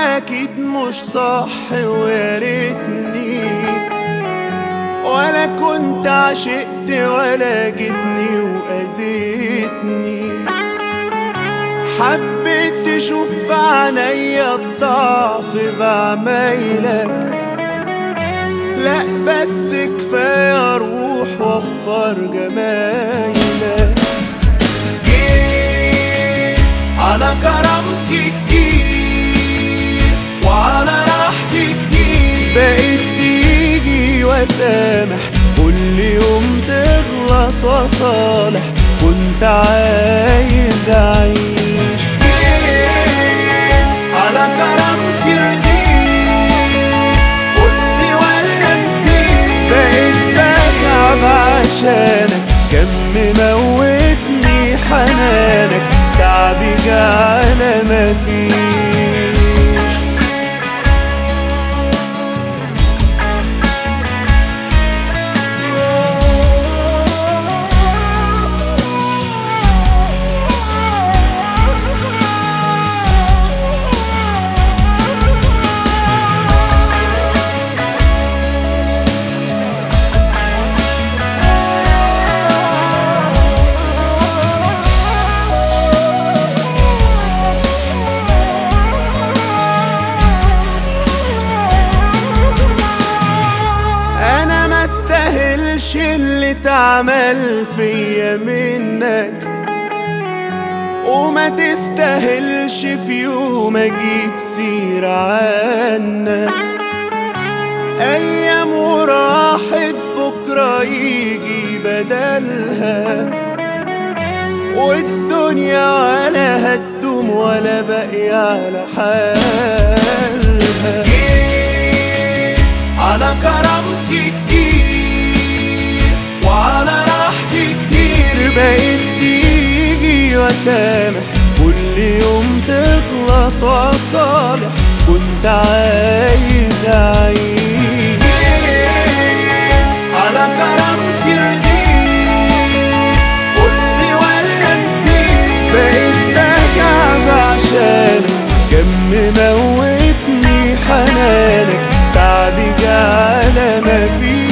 اكيد مش صح ويا ريتني ولا كنت عشقت ولا جيتني واذيتني حبيت تشوف في عينيا الضعف بعمايلك لا بس كفايه روح وفر جمايلك جيت على كرامتي كتير وعلى راحتي كتير بقيت تيجي واسامح كل يوم تغلط وصالح كنت عايز اعيش جيت على كرامتي رضيت قولي ولا نسيت بقيت بتعب عشانك كم موتني حنانك تعبي جعل مفيش انا ما استاهلش اللي اتعمل فيا منك وما تستاهلش في يوم اجيب سيرة عنك ايام وراحت بكرة يجي بدلها والدنيا ولا هتدوم ولا باقي على حالها جيت على كرامتي كتير وعلى راحتي كتير بقيت تيجي واسامح كل يوم تغلط وصالح كنت عايز اعيش جيت على كرامتي رضيت قولي ولا نسيت بقيت بتعب عشانك كم موتني حنانك تعبي جعل مفيش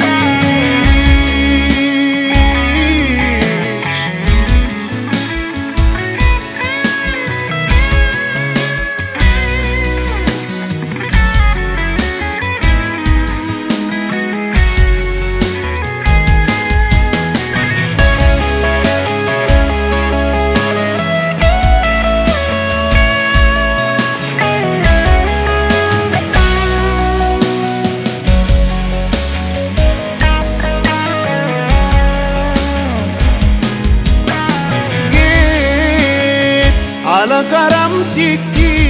جيت على كرامتي كتير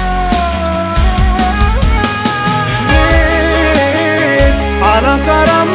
جيت على كرامتي